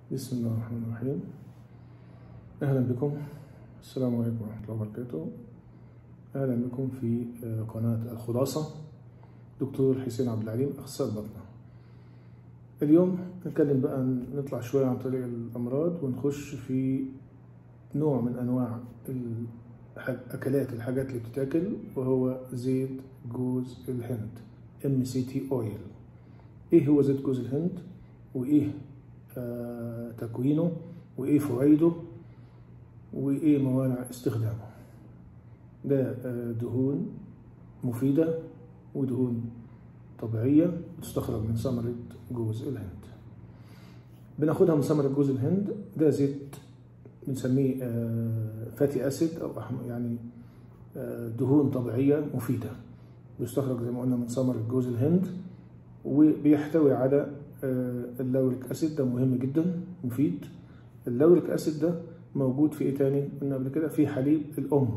بسم الله الرحمن الرحيم أهلا بكم السلام عليكم ورحمة الله وبركاته أهلا بكم في قناة الخلاصة دكتور حسين عبد العليم أخصائي البطنة اليوم نتكلم بقى نطلع شوية عن طريق الأمراض ونخش في نوع من أنواع الأكلات الحاجات اللي بتتاكل وهو زيت جوز الهند MCT oil إيه هو زيت جوز الهند وإيه آه تكوينه وإيه فوائده وإيه موانع استخدامه ده آه دهون مفيدة ودهون طبيعية بتستخرج من ثمرة جوز الهند بناخدها من ثمرة جوز الهند ده زيت بنسميه آه فاتي أسيد أو يعني دهون طبيعية مفيدة بيستخرج زي ما قلنا من ثمرة جوز الهند وبيحتوي على اللوريك اسيد ده مهم جدا مفيد اللوريك اسيد ده موجود في ايه تاني قلنا قبل كده في حليب الام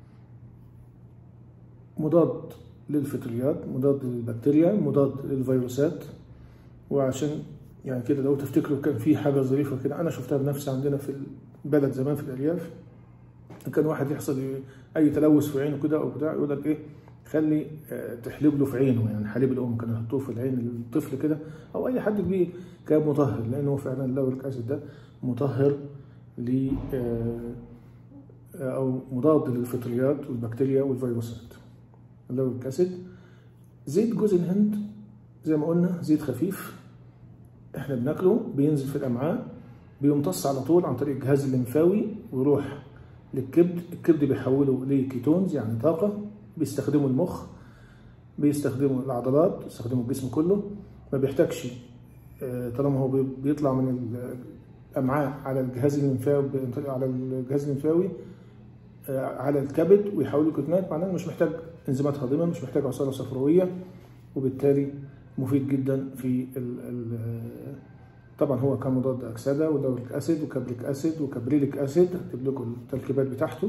مضاد للفطريات مضاد للبكتيريا مضاد للفيروسات وعشان يعني كده لو تفتكروا كان في حاجه ظريفه كده انا شفتها بنفسي عندنا في البلد زمان في الارياف كان واحد يحصل اي تلوث في عينه كده او بتاع يقول لك ايه خلي تحلب له في عينه يعني حليب الام كانوا يحطوه في العين الطفل كده او اي حد كبير كان مطهر لانه فعلا اللوريك اسيد ده مطهر ل او مضاد للفطريات والبكتيريا والفيروسات اللوريك اسيد زيت جوز الهند زي ما قلنا زيت خفيف احنا بناكله بينزل في الامعاء بيمتص على طول عن طريق الجهاز الليمفاوي ويروح للكبد الكبد بيحوله لكيتونز يعني طاقه بيستخدموا المخ بيستخدموا العضلات بيستخدموا الجسم كله ما بيحتاجش طالما هو بيطلع من الامعاء على الجهاز الليمفاوي على الجهاز الليمفاوي على الكبد ويحوله كتنات معناه مش محتاج انزيمات هاضمه مش محتاج عصاره صفراويه وبالتالي مفيد جدا في ال ال طبعا هو كمضاد اكسده ودوريك اسيد وكبريك اسيد وكبريليك اسيد هكتب لكم التركيبات بتاعته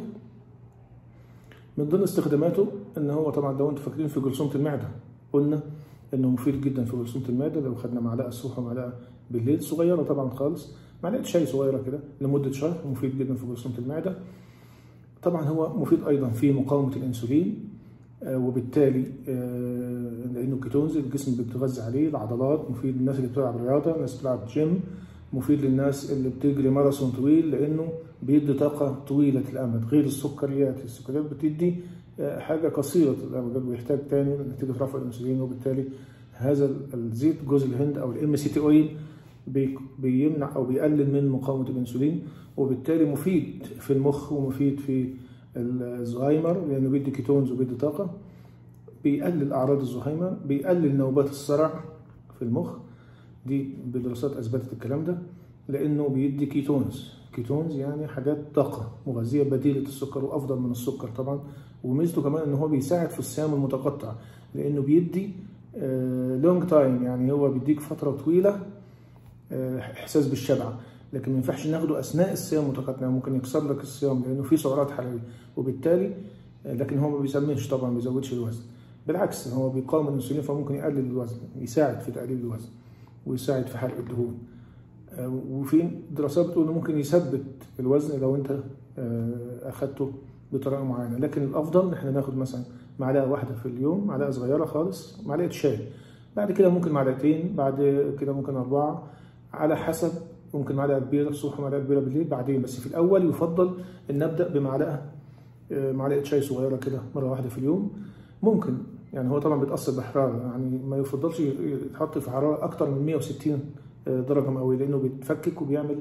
من ضمن استخداماته ان هو طبعا لو انتم فاكرين في جلسومه المعده قلنا انه مفيد جدا في جلسومه المعده لو خدنا معلقه الصبح ومعلقه بالليل صغيره طبعا خالص معلقه شاي صغيره كده لمده شهر مفيد جدا في جلسومه المعده طبعا هو مفيد ايضا في مقاومه الانسولين آه وبالتالي آه لانه كيتونز الجسم بيتغذى عليه العضلات مفيد للناس اللي بتلعب رياضه الناس اللي بتلعب جيم مفيد للناس اللي بتجري ماراثون طويل لانه بيدي طاقه طويله الامد غير السكريات السكريات بتدي حاجه قصيره الامد ويحتاج تاني نتيجه رفع الانسولين وبالتالي هذا الزيت جوز الهند او الام سي تي اويل بيمنع او بيقلل من مقاومه الانسولين وبالتالي مفيد في المخ ومفيد في الزهايمر لانه بيدي كيتونز وبيدي طاقه بيقلل اعراض الزهايمر بيقلل نوبات الصرع في المخ دي بدراسات اثبتت الكلام ده لانه بيدي كيتونز كيتونز يعني حاجات طاقه مغذيه بديله السكر وافضل من السكر طبعا وميزته كمان ان هو بيساعد في الصيام المتقطع لانه بيدي لونج تايم يعني هو بيديك فتره طويله احساس بالشبع لكن ما ينفعش ناخده اثناء الصيام المتقطع ممكن يكسر لك الصيام لانه فيه سعرات حراريه وبالتالي لكن هو ما بيسمنش طبعا ما بيزودش الوزن بالعكس هو بيقاوم الانسولين فممكن يقلل الوزن يساعد في تقليل الوزن ويساعد في حرق الدهون وفي دراسات بتقول انه ممكن يثبت الوزن لو انت اخدته بطريقه معينه لكن الافضل ان احنا ناخد مثلا معلقه واحده في اليوم معلقه صغيره خالص معلقه شاي بعد كده ممكن معلقتين بعد كده ممكن اربعه على حسب ممكن معلقه كبيره الصبح ومعلقه كبيره بالليل بعدين بس في الاول يفضل ان نبدا بمعلقه معلقه شاي صغيره كده مره واحده في اليوم ممكن يعني هو طبعا بيتاثر بحراره يعني ما يفضلش يتحط في حراره اكتر من 160 درجه مئويه لانه بيتفكك وبيعمل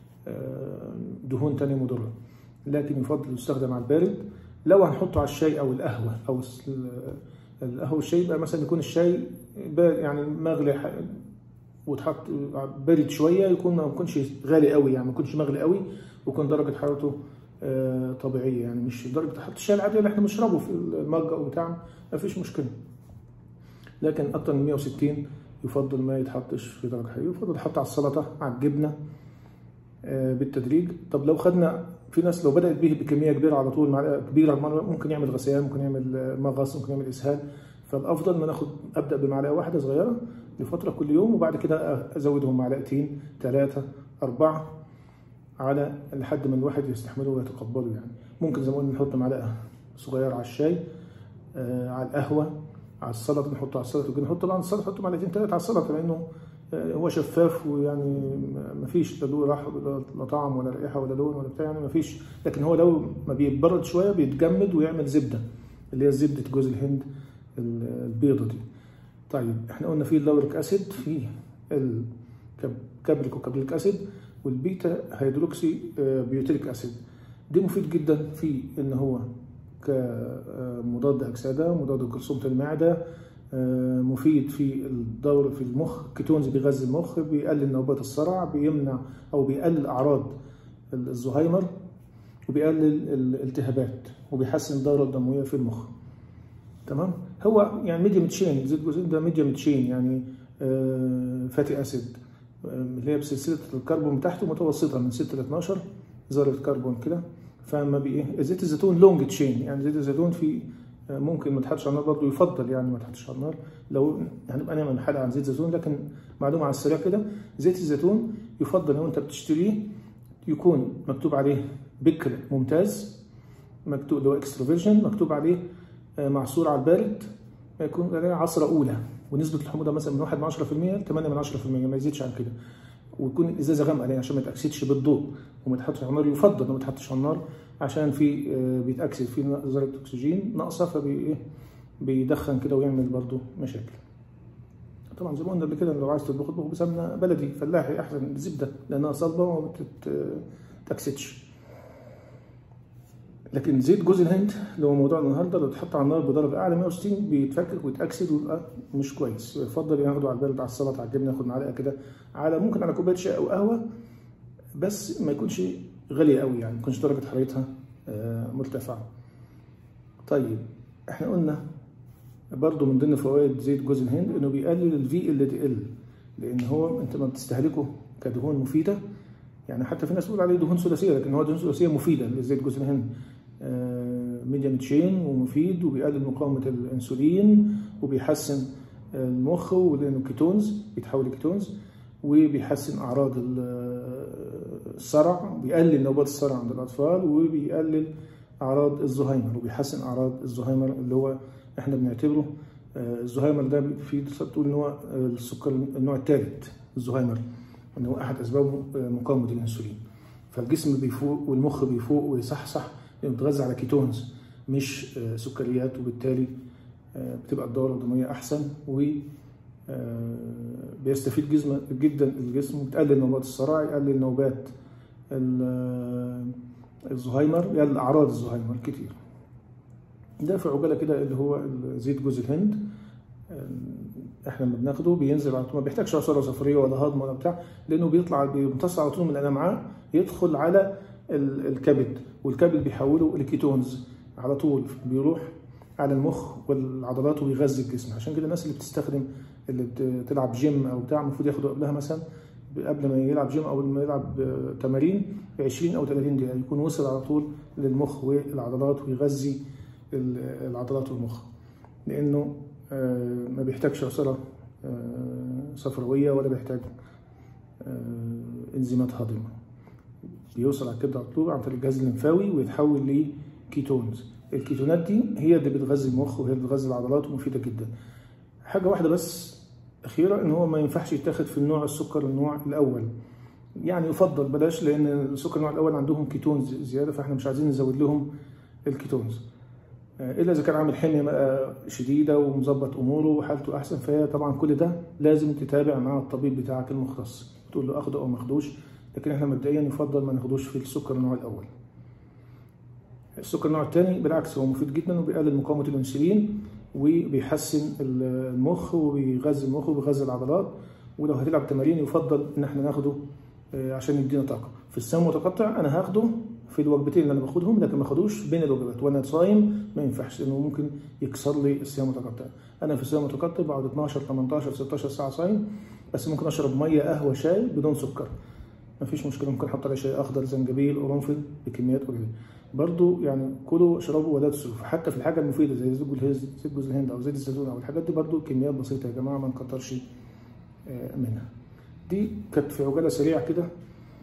دهون تانية مضره لكن يفضل يستخدم على البارد لو هنحطه على الشاي او القهوه او القهوه والشاي يبقى مثلا يكون الشاي يعني مغلي وتحط بارد شويه يكون ما يكونش غالي قوي يعني ما يكونش مغلي قوي ويكون درجه حرارته طبيعيه يعني مش درجه حراره الشاي العاديه اللي احنا بنشربه في المج او بتاع ما فيش مشكله لكن اكتر من 160 يفضل ما يتحطش في درجه حراريه يفضل يتحط على السلطه على الجبنه بالتدريج طب لو خدنا في ناس لو بدات به بكميه كبيره على طول معلقه كبيره ممكن يعمل غثيان ممكن يعمل مغص ممكن يعمل اسهال فالافضل ان ناخد ابدا بمعلقه واحده صغيره لفتره كل يوم وبعد كده ازودهم معلقتين ثلاثه أربعة على لحد ما الواحد يستحمله ويتقبله يعني ممكن زي ما قلنا نحط معلقة صغيرة على الشاي آه على القهوة على السلطة نحطه على السلطة نحط طبعا السلطة نحطه معلقتين ثلاثة على السلطة لأنه آه هو شفاف ويعني ما فيش لا له راح لا طعم ولا رائحة ولا لون ولا بتاع يعني ما فيش لكن هو لو ما بيتبرد شوية بيتجمد ويعمل زبدة اللي هي زبدة جوز الهند البيضة دي طيب احنا قلنا في اللوريك اسيد في الكابريك وكابريك اسيد والبيتا هيدروكسي بيوتيريك اسيد دي مفيد جدا في ان هو كمضاد اكسده مضاد لجرثومه المعده مفيد في الدور في المخ كيتونز بيغذي المخ بيقلل نوبات الصرع بيمنع او بيقلل اعراض الزهايمر وبيقلل الالتهابات وبيحسن الدوره الدمويه في المخ تمام هو يعني ميديوم تشين زيت جوزين ده ميديوم تشين يعني فاتي اسيد اللي هي بسلسله الكربون بتاعته متوسطه من 6 ل 12 ذره كربون كده فما بي ايه زيت الزيتون لونج تشين يعني زيت الزيتون في ممكن ما تحطش على النار برضه يفضل يعني ما تحطش على النار لو هنبقى نعمل حلقه عن زيت الزيتون لكن معلومه على السريع كده زيت الزيتون يفضل لو انت بتشتريه يكون مكتوب عليه بكر ممتاز مكتوب اللي هو اكسترا فيرجن مكتوب عليه معصور على البارد يكون عليه عصره اولى ونسبه الحموضه مثلا من 1 من 10% ل 8 من 10% ما يزيدش عن كده ويكون الازازه غامقه عليه عشان ما يتاكسدش بالضوء وما يتحطش على النار يفضل ما يتحطش على النار عشان في بيتاكسد في ذره اكسجين ناقصه فبي بيدخن كده ويعمل برضه مشاكل طبعا زي ما قلنا قبل كده لو عايز تطبخ اطبخ بسمنه بلدي فلاحي احسن زبده لانها صلبه وما بتتاكسدش لكن زيت جوز الهند اللي هو موضوع النهارده لو اتحط على النار بدرجه اعلى 160 بيتفكك ويتاكسد ويبقى مش كويس يفضل ياخده على البارد على السلطه على الجبنه ياخد معلقه كده على ممكن على كوبايه شاي او قهوه بس ما يكونش غاليه قوي يعني ما تكونش درجه حرارتها مرتفعه طيب احنا قلنا برضو من ضمن فوائد زيت جوز الهند انه بيقلل الفي ال دي ال لان هو انت ما بتستهلكه كدهون مفيده يعني حتى في ناس بتقول عليه دهون ثلاثيه لكن هو دهون ثلاثيه مفيده لزيت جوز الهند ميديم تشين ومفيد وبيقلل مقاومة الأنسولين وبيحسن المخ ولأنه كيتونز بيتحول لكيتونز وبيحسن أعراض الصرع بيقلل نوبات الصرع عند الأطفال وبيقلل أعراض الزهايمر وبيحسن أعراض الزهايمر اللي هو إحنا بنعتبره الزهايمر ده في تقول إن هو السكر النوع الثالث الزهايمر إن هو أحد أسبابه مقاومة الأنسولين فالجسم بيفوق والمخ بيفوق ويصحصح لانه بيتغذى على كيتونز مش سكريات وبالتالي بتبقى الدوره الدمويه احسن و بيستفيد جسم جدا الجسم بتقلل نوبات الصرع يقلل نوبات الزهايمر يقلل اعراض الزهايمر كتير ده في عجاله كده اللي هو زيت جوز الهند احنا لما بناخده بينزل على طول ما بيحتاجش عصاره صفريه ولا هضم ولا بتاع لانه بيطلع بيمتص على طول من الامعاء يدخل على الكبد والكبد بيحوله لكيتونز على طول بيروح على المخ والعضلات ويغذي الجسم عشان كده الناس اللي بتستخدم اللي بتلعب جيم او بتاع المفروض ياخدوا قبلها مثلا قبل ما يلعب جيم او ما يلعب تمارين ب 20 او 30 دقيقه يكون وصل على طول للمخ والعضلات ويغذي العضلات والمخ لانه ما بيحتاجش عصاره صفراويه ولا بيحتاج انزيمات هاضمه بيوصل على الكبد على طول عن طريق الجهاز الليمفاوي ويتحول لكيتونز الكيتونات دي هي اللي بتغذي المخ وهي اللي بتغذي العضلات ومفيده جدا حاجه واحده بس اخيره ان هو ما ينفعش يتاخد في النوع السكر النوع الاول يعني يفضل بلاش لان السكر النوع الاول عندهم كيتونز زياده فاحنا مش عايزين نزود لهم الكيتونز الا اذا كان عامل حميه شديده ومظبط اموره وحالته احسن فهي طبعا كل ده لازم تتابع مع الطبيب بتاعك المختص تقول له اخده او ما اخدوش لكن احنا مبدئيا يفضل ما ناخدوش في السكر النوع الاول السكر النوع الثاني بالعكس هو مفيد جدا وبيقلل مقاومه الانسولين وبيحسن المخ وبيغذي المخ وبيغذي العضلات ولو هتلعب تمارين يفضل ان احنا ناخده عشان يدينا طاقه في الصيام المتقطع انا هاخده في الوجبتين اللي انا باخدهم لكن ما اخدوش بين الوجبات وانا صايم ما ينفعش لانه ممكن يكسر لي الصيام المتقطع انا في الصيام المتقطع بقعد 12 18 16 ساعه صايم بس ممكن اشرب ميه قهوه شاي بدون سكر ما فيش مشكله ممكن احط عليه شاي اخضر زنجبيل قرنفل بكميات قليله برضو يعني كلوا اشربوا ولا تسرفوا حتى في الحاجه المفيده زي زيت جوز الهند او زيت الزيتون او الحاجات دي برضو كميات بسيطه يا جماعه ما نكترش منها دي كانت في عجاله سريعه كده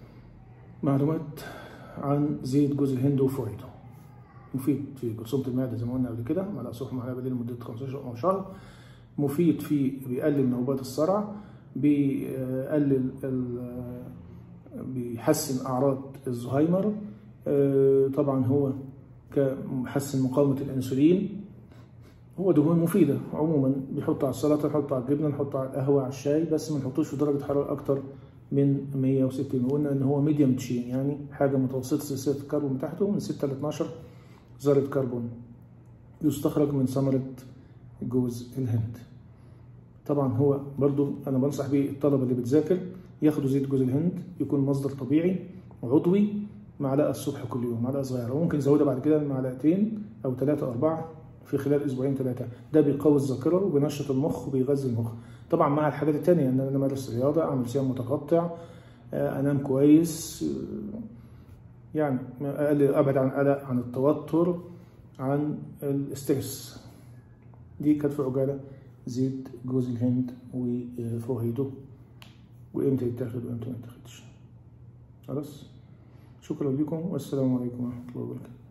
معلومات عن زيت جوز الهند وفوائده مفيد في جرثومة المعدة زي ما قلنا قبل كده معلقة سخنة معلقة بالليل لمدة 15 أو شهر مفيد في بيقلل نوبات الصرع بيقلل ال- بيحسن أعراض الزهايمر آه، طبعا هو كمحسن مقاومة الأنسولين هو دهون مفيدة عموما بيحط على السلطة نحطه على الجبنة نحطه على القهوة على الشاي بس ما نحطوش في درجة حرارة أكتر من 160 وقلنا إن هو ميديوم تشين يعني حاجة متوسطة سلسلة الكربون بتاعته من 6 ل 12 ذرة كربون يستخرج من ثمرة جوز الهند طبعا هو برضو أنا بنصح بيه الطلبة اللي بتذاكر ياخدوا زيت جوز الهند يكون مصدر طبيعي عضوي معلقة الصبح كل يوم معلقة صغيرة وممكن يزودها بعد كده معلقتين أو ثلاثة أو أربعة في خلال أسبوعين ثلاثة ده بيقوي الذاكرة وبينشط المخ وبيغذي المخ طبعا مع الحاجات التانية إن أنا أمارس رياضة أعمل صيام متقطع آه، أنام كويس آه، يعني أقلل أبعد عن القلق عن التوتر عن الاسترس دي كانت في عجالة زيت جوز الهند وفوائده وامتى يتاخد وامتى ما يتاخدش خلاص شكرا لكم والسلام عليكم ورحمة الله وبركاته